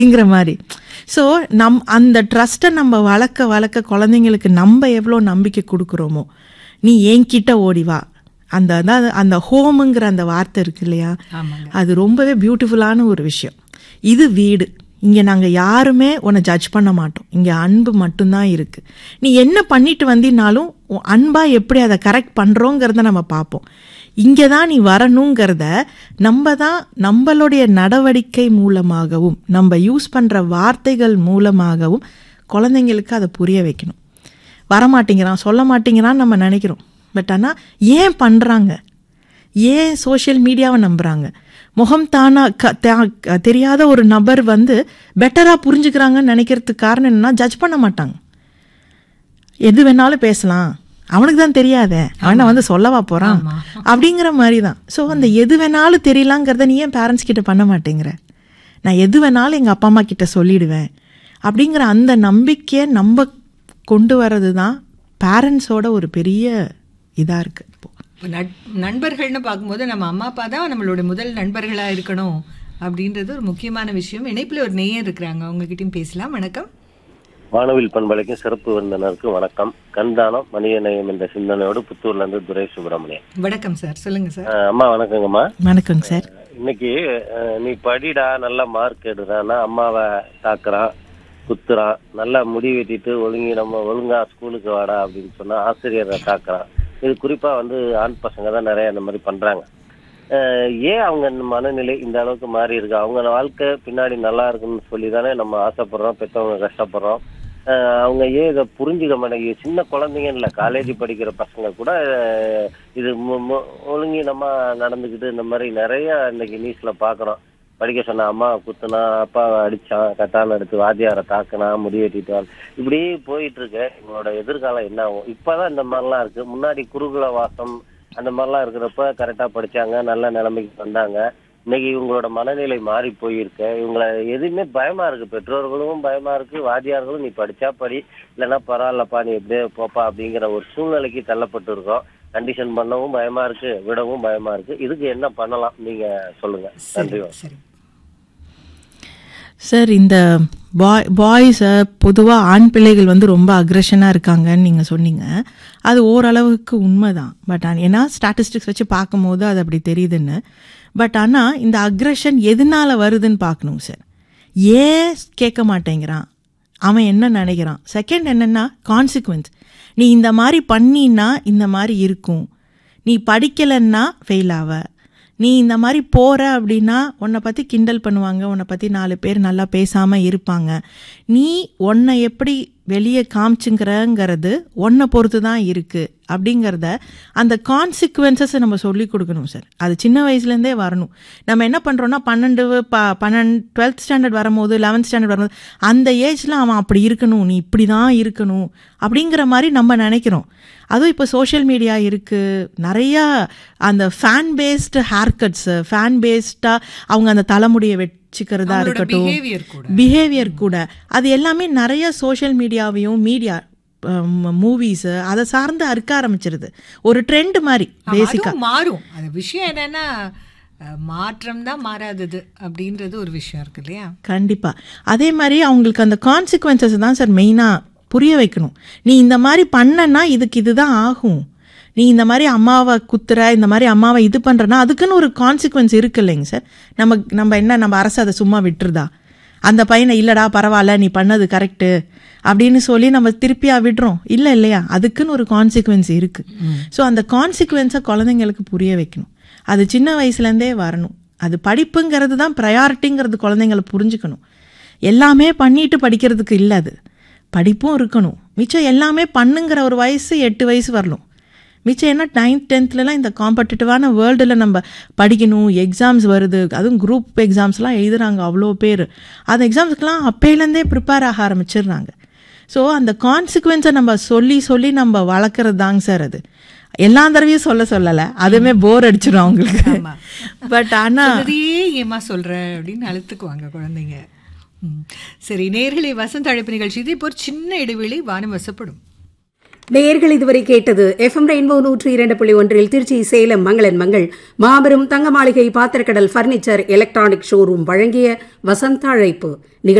அப்படிங்கிற மாதிரி ஸோ நம் அந்த ட்ரஸ்ட்டை நம்ம வளர்க்க வளர்க்க குழந்தைங்களுக்கு நம்ம எவ்வளோ நம்பிக்கை கொடுக்குறோமோ நீ என்கிட்ட ஓடி வா அந்த அதாவது அந்த ஹோமுங்கிற அந்த வார்த்தை இருக்கு இல்லையா ஆமாங்க அது ரொம்பவே பியூட்டிஃபுல்லான ஒரு விஷயம் இது வீடு இங்கே நாங்கள் யாருமே உன்னை ஜட்ஜ் பண்ண மாட்டோம் இங்கே அன்பு மட்டும்தான் இருக்குது நீ என்ன பண்ணிட்டு வந்தினாலும் உன் அன்பா எப்படி அதை கரெக்ட் பண்ணுறோங்கிறத நம்ம பார்ப்போம் இங்கே தான் நீ வரணுங்கிறத நம்ம தான் நம்மளுடைய நடவடிக்கை மூலமாகவும் நம்ம யூஸ் பண்ணுற வார்த்தைகள் மூலமாகவும் குழந்தைங்களுக்கு அதை புரிய வைக்கணும் வரமாட்டேங்கிறான் சொல்ல மாட்டேங்கிறான்னு நம்ம நினைக்கிறோம் பட் ஆனால் ஏன் பண்ணுறாங்க ஏன் சோஷியல் மீடியாவை நம்புகிறாங்க முகம் தானா க- தா- தெரியாத ஒரு நபர் வந்து பெட்டராக புரிஞ்சுக்கிறாங்கன்னு நினைக்கிறதுக்கு காரணம் என்னன்னா ஜட்ஜ் பண்ண மாட்டாங்க எது வேணாலும் பேசலாம் அவனுக்கு தான் தெரியாதே அவனை வந்து சொல்லவா போறான் அப்படிங்கிற மாதிரி தான் ஸோ அந்த எது வேணாலும் தெரியலாங்கிறத நீ ஏன் பேரண்ட்ஸ் கிட்ட பண்ண மாட்டேங்கிற நான் எது வேணாலும் எங்கள் அப்பா அம்மா கிட்ட சொல்லிடுவேன் அப்படிங்கிற அந்த நம்பிக்கையை நம்ம கொண்டு வர்றது தான் பேரண்ட்ஸோட ஒரு பெரிய இதாக இருக்குது இப்போ இப்ப நட்- நண்பர்கள்னு பார்க்கும்போது நம்ம அம்மா அப்பா தான் நம்மளோட முதல் நண்பர்களா இருக்கணும் அப்படின்றது ஒரு முக்கியமான விஷயம் இணைப்புல ஒரு நேயர் இருக்கிறாங்க அவங்க கிட்டயும் பேசலாம் வணக்கம் வானவில் பண்பலைக்கும் சிறப்பு விருந்தினருக்கும் வணக்கம் கண்தானம் மனிதநேயம் என்ற சிந்தனையோடு புத்தூர்ல இருந்து துரை சுப்பிரமணியன் வணக்கம் சார் சொல்லுங்க சார் அஹ் அம்மா வணக்கங்கம்மா வணக்கங்க சார் இன்னைக்கு அஹ், நீ படிடா நல்ல மார்க் எடுறான்னா அம்மாவை தாக்குறான் குத்துறான் நல்லா முடி வெட்டிட்டு ஒழுங்கி நம்ம ஒழுங்கா ஸ்கூலுக்கு வாடா அப்படின்னு சொன்னா ஆசிரியரை தாக்குறான் இது குறிப்பா வந்து ஆண் பசங்க தான் நிறைய இந்த மாதிரி பண்றாங்க அஹ், ஏன் அவங்க இந்த மனநிலை இந்த அளவுக்கு மாறி இருக்கு அவங்க வாழ்க்கை பின்னாடி நல்லா இருக்குன்னு சொல்லி தானே நம்ம ஆசைப்படுறோம் பெற்றவங்க கஷ்டப்படுறோம் அஹ், அவங்க ஏன் இதை புரிஞ்சுக்க மாட்டேங்குது சின்ன குழந்தைங்க இல்ல காலேஜ் படிக்கிற பசங்க கூட அஹ், இது மு- மு- ஒழுங்கி நம்ம நடந்துக்கிட்டு இந்த மாதிரி நிறைய இன்னைக்கு நியூஸ்ல பாக்குறோம் படிக்க சொன்ன அம்மா குத்துனா அப்பா அடிச்சான் கட்டான எடுத்து வாத்தியாரை தாக்குனா முடி வெட்டிட்டு வா- இப்படி போயிட்டு இருக்கு இவங்களோட எதிர்காலம் என்ன ஆகும் இப்பதான் இந்த மாதிரிலாம் இருக்கு முன்னாடி குருகுல வாசம் அந்த மாதிரிலாம் இருக்கிறப்ப கரெக்டா படிச்சாங்க நல்ல நிலைமைக்கு வந்தாங்க இன்னைக்கு இவங்களோட மனநிலை மாறி போயிருக்கு இவங்கள எதுவுமே பயமா இருக்கு பெற்றோர்களும் பயமா இருக்கு வாத்தியார்களும் நீ படிச்சா படி இல்லைன்னா பரவாயில்லப்பா நீ எப்படியே போப்பா அப்படிங்கிற ஒரு சூழ்நிலைக்கு தள்ளப்பட்டு இருக்கோம் கண்டிஷன் பண்ணவும் பயமா இருக்கு விடவும் பயமா இருக்கு இதுக்கு என்ன பண்ணலாம் நீங்க சொல்லுங்க நன்றி சரி வணக்கம். சரி சார் இந்த பாய் பாய்ஸை பொதுவாக ஆண் பிள்ளைகள் வந்து ரொம்ப அக்ரெஷனாக இருக்காங்கன்னு நீங்கள் சொன்னீங்க அது ஓரளவுக்கு உண்மைதான் பட் ஏன்னா ஸ்டாட்டிஸ்டிக்ஸ் வச்சு பார்க்கும்போது அது அப்படி தெரியுதுன்னு பட் ஆனால் இந்த அக்ரெஷன் எதனால வருதுன்னு பார்க்கணும் சார் ஏன் கேட்க மாட்டேங்கிறான் அவன் என்ன நினைக்கிறான் செகண்ட் என்னன்னா கான்சிக்வன்ஸ் நீ இந்த மாதிரி பண்ணினா இந்த மாதிரி இருக்கும் நீ படிக்கலைன்னா ஃபெயில் ஆவ நீ இந்த மாதிரி போற அப்படின்னா உன்னை பற்றி கிண்டல் பண்ணுவாங்க உன்னை பற்றி நாலு பேர் நல்லா பேசாமல் இருப்பாங்க நீ உன்னை எப்படி வெளியே காமிச்சுங்கிறங்கிறது உன்னை பொறுத்து தான் இருக்குது அப்படிங்கிறத அந்த கான்சிக்வன்சஸை நம்ம சொல்லி கொடுக்கணும் சார் அது சின்ன வயசுலேருந்தே வரணும் நம்ம என்ன பண்ணுறோன்னா பன்னெண்டு ப பன்னெண்டு டுவெல்த் ஸ்டாண்டர்ட் வரும்போது லெவன்த் ஸ்டாண்டர்ட் வரும்போது அந்த ஏஜில் அவன் அப்படி இருக்கணும் நீ இப்படி தான் இருக்கணும் அப்படிங்கிற மாதிரி நம்ம நினைக்கிறோம் அதுவும் இப்போ சோஷியல் மீடியா இருக்குது நிறையா அந்த fan based hair cuts fan பேஸ்டாக அவங்க அந்த தலைமுடியை வச்சுக்கிறதா அவங்களோட இருக்கட்டும் behavior கூட. பிஹேவியர் கூட அது எல்லாமே நிறைய சோஷியல் மீடியாவையும் மீடியா மூவிஸு அதை சார்ந்து அறுக்க ஆரம்பிச்சிருது ஒரு ட்ரெண்ட் மாதிரி ஆமா, பேசிக்கா அதுவும் மாறும் அது விஷயம் என்னன்னா அஹ், மாற்றம் தான் மாறாதது அப்படின்றது ஒரு விஷயம் இருக்கு இல்லையா கண்டிப்பா அதே மாதிரி அவங்களுக்கு அந்த கான்சிக்வன்சஸ் தான் சார் மெயினாக புரிய வைக்கணும் நீ இந்த மாதிரி பண்ணனா இதுக்கு இதுதான் ஆகும் நீ இந்த மாதிரி அம்மாவை குத்துற இந்த மாதிரி அம்மாவை இது பண்றனா அதுக்குன்னு ஒரு கான்சிக்வன்ஸ் இருக்கு இல்லைங்க சார் நம்ம நம்ம என்ன நம்ம அரசு அதை சும்மா விட்டுருதா அந்த பையனை இல்லடா பரவாயில்ல நீ பண்ணது கரெக்டு அப்படின்னு சொல்லி நம்ம திருப்பியா விடுறோம் இல்லை இல்லையா அதுக்குன்னு ஒரு கான்சிக்வன்ஸ் இருக்கு ஸோ அந்த கான்சிக்வன்ஸை குழந்தைங்களுக்கு புரிய வைக்கணும் அது சின்ன வயசுலேருந்தே வரணும் அது படிப்புங்கிறது தான் ப்ரையாரிட்டிங்கிறது குழந்தைங்களை புரிஞ்சுக்கணும் எல்லாமே பண்ணிட்டு படிக்கிறதுக்கு இல்லை அது படிப்பும் இருக்கணும் மிச்சம் எல்லாமே பண்ணுங்கிற ஒரு வயசு எட்டு வயசு வரணும் மிச்சம் என்ன நைன்த் டென்த்லலாம் இந்த காம்படிட்டிவான வேர்ல்டில் நம்ம படிக்கணும் எக்ஸாம்ஸ் வருது அதுவும் குரூப் எக்ஸாம்ஸ்லாம் எழுதுறாங்க அவ்வளோ பேர் அந்த எக்ஸாம்ஸ்க்கெலாம் அப்பையிலேருந்தே ப்ரிப்பேர் ஆக ஆரம்பிச்சிடுறாங்க ஸோ அந்த கான்சிக்வன்ஸை நம்ம சொல்லி சொல்லி நம்ம வளர்க்குறது தாங்க சார் அது எல்லா தடவையும் சொல்ல சொல்லலை அதுவுமே போர் அடிச்சிடும் அவங்களுக்கு ஆமா. பட் ஆனால் சொன்னதையே ஏமா சொல்ற அப்படின்னு அழுத்துக்குவாங்க குழந்தைங்க ம். சரி நேர்களை வசந்த அழைப்பு நிகழ்ச்சி இது இப்போ ஒரு சின்ன இடைவெளி வானம் வசப்படும் நேயர்கள் இதுவரை கேட்டது எஃப்எம் ரெயின்போ நூற்றி இரண்டு புள்ளி ஒன்றில் திருச்சி சேலம் மங்களன் மங்கள் மாபெரும் தங்க மாளிகை பாத்திரக்கடல் பர்னிச்சர் எலக்ட்ரானிக் ஷோரூம் வழங்கிய வசந்த அழைப்பு